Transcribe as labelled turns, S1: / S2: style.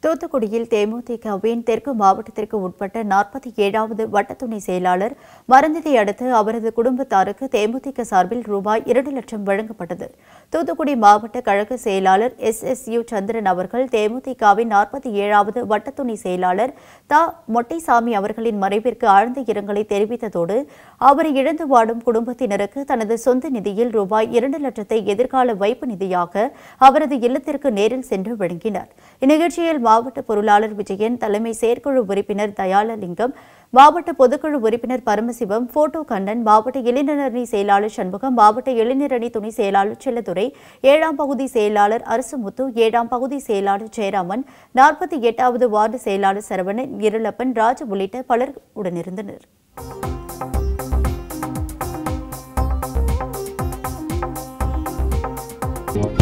S1: தூத்துக்குடியில் தேமுதிகவின் தெற்கு மாவட்டத்திற்கு உட்பட்ட நாற்பத்தி ஏழாவது வட்டத்துணை செயலாளர் மறந்ததை அடுத்து அவரது குடும்பத்தாருக்கு தேமுதிக சார்பில் ரூபாய் இரண்டு லட்சம் வழங்கப்பட்டது தூத்துக்குடி மாவட்ட கழக செயலாளர் எஸ் எஸ் யு சந்திரன் அவர்கள் தேமுதிகவின் நாற்பத்தி ஏழாவது வட்டத்துணை செயலாளர் தா மொட்டைசாமி அவர்களின் மறைவிற்கு ஆழ்ந்த இரங்கலை தெரிவித்ததோடு அவரை இழந்து வாடும் குடும்பத்தினருக்கு தனது சொந்த நிதியில் ரூபாய் இரண்டு லட்சத்தை எதிர்கால வைப்பு நிதியாக அவரது இல்லத்திற்கு நேரில் சென்று வழங்கினார் இந்நிகழ்ச்சியில் மாவட்ட பொருளாளர் விஜயன் தலைமை செயற்குழு உறுப்பினர் தயாளலிங்கம் மாவட்ட பொதுக்குழு உறுப்பினர் பரமசிவம் போட்டோ கண்ணன் மாவட்ட இளைஞரணி செயலாளர் சண்முகம் மாவட்ட இளைஞரணி துணை செயலாளர் செல்லதுரை ஏழாம் பகுதி செயலாளர் அரசுமுத்து ஏழாம் பகுதி செயலாளர் ஜெயராமன் நாற்பத்தி எட்டாவது வார்டு செயலாளர் சரவணன் இருளப்பன் ராஜ் உள்ளிட்ட பலர் உடனிருந்தனர்
S2: Thank you.